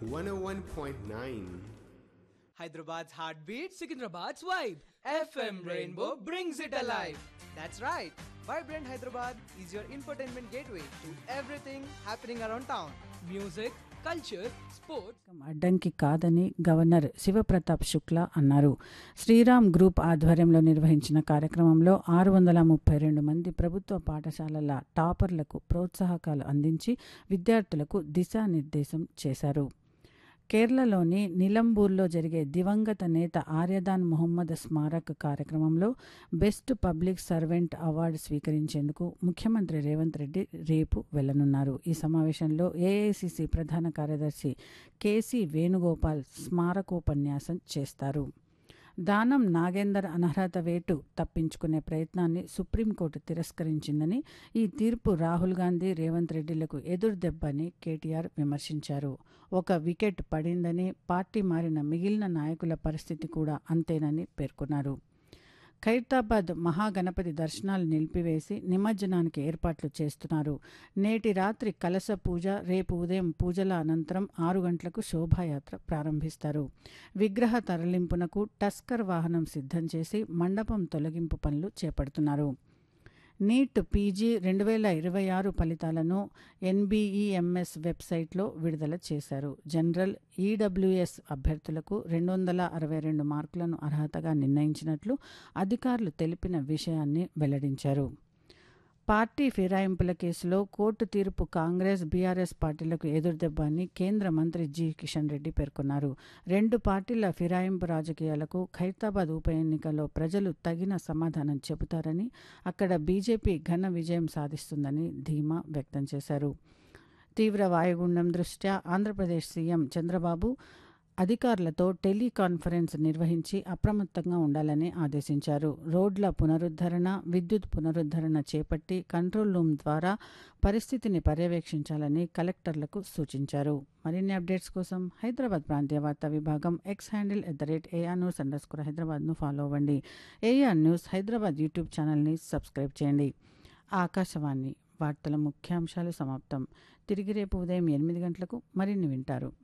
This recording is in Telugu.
101.9. Hyderabad's heartbeat, Secunderabad's vibe. FM Rainbow brings it alive. That's right. Vibrant Hyderabad is your infotainment gateway to everything happening around town. Music, culture, sports. అడ్డంకి కాదని గవర్నర్ శివప్రతాప్ శుక్లా అన్నారు శ్రీరామ్ గ్రూప్ ఆధ్వర్యంలో నిర్వహించిన కార్యక్రమంలో ఆరు వందల ముప్పై రెండు మంది ప్రభుత్వ పాఠశాలల టాపర్లకు ప్రోత్సాహకాలు అందించి విద్యార్థులకు దిశానిర్దేశం చేశారు కేరళలోని నిలంబూర్లో జరిగే దివంగత నేత ఆర్యదాన్ మొహమ్మద్ స్మారక్ కార్యక్రమంలో బెస్ట్ పబ్లిక్ సర్వెంట్ అవార్డు స్వీకరించేందుకు ముఖ్యమంత్రి రేవంత్ రెడ్డి రేపు వెళ్లనున్నారు ఈ సమావేశంలో ఏఐసిసి ప్రధాన కార్యదర్శి కేసీ వేణుగోపాల్ స్మారకోపన్యాసం చేస్తారు దానం నాగేందర్ అనర్హత వేటు తప్పించుకునే ప్రయత్నాన్ని సుప్రీంకోర్టు తిరస్కరించిందని ఈ తీర్పు రాహుల్ గాంధీ రేవంత్ రెడ్డిలకు ఎదురుదెబ్బని కేటీఆర్ విమర్శించారు ఒక వికెట్ పడిందని పార్టీ మారిన మిగిలిన నాయకుల పరిస్థితి కూడా అంతేనని పేర్కొన్నారు ఖైరతాబాద్ మహాగణపతి దర్శనాలు నిలిపివేసి నిమజ్జనానికి ఏర్పాట్లు చేస్తున్నారు నేటి రాత్రి కలశ పూజ రేపు ఉదయం పూజల అనంతరం ఆరు గంటలకు శోభాయాత్ర ప్రారంభిస్తారు విగ్రహ తరలింపునకు టస్కర్ వాహనం సిద్ధం చేసి మండపం తొలగింపు పనులు చేపడుతున్నారు నీట్ పీజీ రెండు వేల ఇరవై ఆరు ఫలితాలను ఎన్బీఈఎంఎస్ వెబ్సైట్లో విడుదల చేశారు జనరల్ ఈడబ్ల్యూఎస్ అభ్యర్థులకు రెండు వందల అరవై రెండు మార్కులను అర్హతగా నిర్ణయించినట్లు అధికారులు తెలిపిన విషయాన్ని వెల్లడించారు పార్టీ ఫిరాయింపుల కేసులో కోర్టు తీర్పు కాంగ్రెస్ బీఆర్ఎస్ పార్టీలకు ఎదురుదెబ్బ అని కేంద్ర మంత్రి జి కిషన్ రెడ్డి పేర్కొన్నారు రెండు పార్టీల ఫిరాయింపు రాజకీయాలకు ఖైరతాబాద్ ఉప ఎన్నికల్లో ప్రజలు తగిన సమాధానం చెబుతారని అక్కడ బీజేపీ ఘన విజయం సాధిస్తుందని ధీమా వ్యక్తం చేశారు తీవ్ర వాయుగుండం దృష్ట్యా ఆంధ్రప్రదేశ్ సీఎం చంద్రబాబు అధికారులతో టెలికాన్ఫరెన్స్ నిర్వహించి అప్రమత్తంగా ఉండాలని ఆదేశించారు రోడ్ల పునరుద్ధరణ విద్యుత్ పునరుద్ధరణ చేపట్టి కంట్రోల్ రూమ్ ద్వారా పరిస్థితిని పర్యవేక్షించాలని కలెక్టర్లకు సూచించారు మరిన్ని అప్డేట్స్ కోసం హైదరాబాద్ ప్రాంతీయ వార్తా విభాగం X handle at the rate AR news under score హైదరాబాద్ను ఫాలో అవ్వండి ఏఆర్ న్యూస్ హైదరాబాద్ యూట్యూబ్ ఛానల్ని సబ్స్క్రైబ్ చేయండి ఆకాశవాణి వార్తల ముఖ్యాంశాలు సమాప్తం తిరిగి రేపు ఉదయం ఎనిమిది గంటలకు మరిన్ని వింటారు